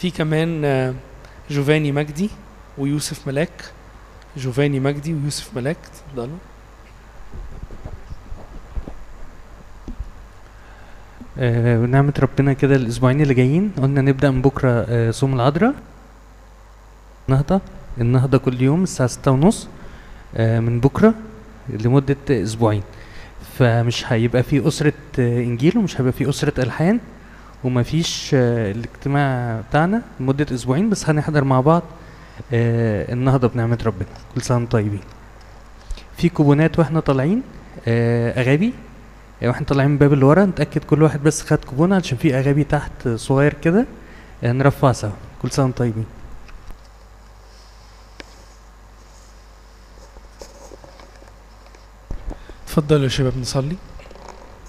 في كمان آه، جوفاني مجدي ويوسف ملاك جوفاني مجدي ويوسف ملاك اتفضلوا آه، ونعمة ربنا كده الأسبوعين اللي جايين قلنا نبدأ من بكرة آه، صوم العذراء النهضة النهضة كل يوم الساعة ستة ونص آه، من بكرة لمدة أسبوعين فمش هيبقى في أسرة آه، إنجيل ومش هيبقى في أسرة ألحان ومفيش آه، الاجتماع بتاعنا لمدة أسبوعين بس هنحضر مع بعض آه، النهضة بنعمة ربنا كل سنة وانتم طيبين في كوبونات واحنا طالعين آه، أغابي آه، واحنا طالعين من باب اللي ورا نتأكد كل واحد بس خد كوبون علشان في أغابي تحت صغير كده آه، نرفع سوا كل سنة وانتم طيبين اتفضلوا يا شباب نصلي